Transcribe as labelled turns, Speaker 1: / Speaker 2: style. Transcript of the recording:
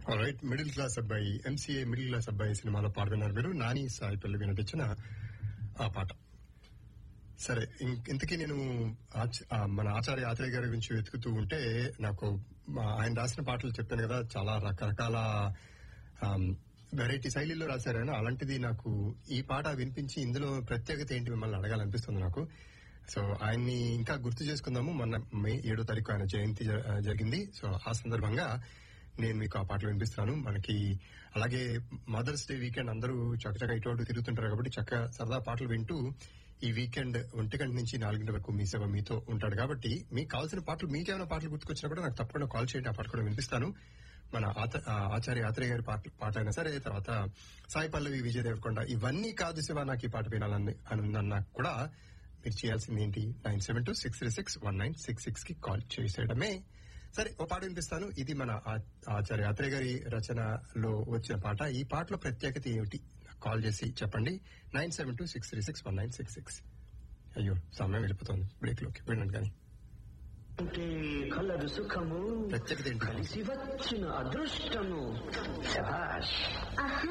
Speaker 1: right middle class అబ్బాయి MCA middle class అబ్బాయి సినిమాలో పాల్గొన్నారు మీరు నాని సాయి పల్లవి నటించిన ఆ పాట సరే ఇం- ఇంతకీ నేను ఆచ- ఆ మన ఆచార్య ఆత్రేయ గారి గురించి వెతుకుతూ ఉంటే నాకు మా- ఆయన రాసిన పాటలు చెప్పాను కదా చాలా రకరకాల వెరైటీ శైలిలో రాశారు ఆయన అలాంటిది నాకు ఈ పాట వినిపించి ఇందులో ప్రత్యేకత ఏంటి మిమ్మల్ని అడగాలనిపిస్తుంది నాకు సో ఆయన్ని ఇంకా గుర్తు చేసుకుందాము మొన్న మే ఏడో తారీఖు ఆయన జయంతి జ- జరిగింది సో ఆ సందర్భంగా నేను మీకు ఆ పాటలు వినిపిస్తాను మనకి అలాగే మదర్స్ డే వీకెండ్ అందరూ చక్కచక్క ఇటు అటు తిరుగుతుంటారు కాబట్టి చక్క సరదా పాటలు వింటూ ఈ వీకెండ్ ఒంటి గంట నుంచి నాలుగింటి వరకు మీ సేవ మీతో ఉంటాడు కాబట్టి మీకు కావాల్సిన పాటలు మీకేమైనా పాటలు గుర్తుకొచ్చినా కూడా నాకు తప్పకుండా కాల్ చేయండి ఆ పాట కూడా వినిపిస్తాను మన ఆత- ఆ ఆచార్య ఆత్రేయ గారి పాట పాట అయినా సరే తర్వాత సాయి పల్లవి విజయ్ దేవరకొండ ఇవన్నీ కాదు శివ నాకు ఈ పాట వినాలని అన్నా కూడా మీరు చేయాల్సింది ఏంటి nine seven two six three six one nine six six కి కాల్ చేసేయడమే సరే ఓ పాట వినిపిస్తాను ఇది మన ఆ- ఆచార్య ఆత్రేయ గారి రచనలో వచ్చిన పాట ఈ పాటలో ప్రత్యేకత ఏమిటి కాల్ చేసి చెప్పండి nine seven two six three six one nine six six అయ్యో సమయం వెళ్ళిపోతుంది బ్రేక్ లోకి వినండి కానీ
Speaker 2: అంటే కలదు సుఖము
Speaker 1: ప్రత్యేకత ఏంటి
Speaker 2: కలిసి వచ్చిన అదృష్టము శభాష్
Speaker 3: ఆహా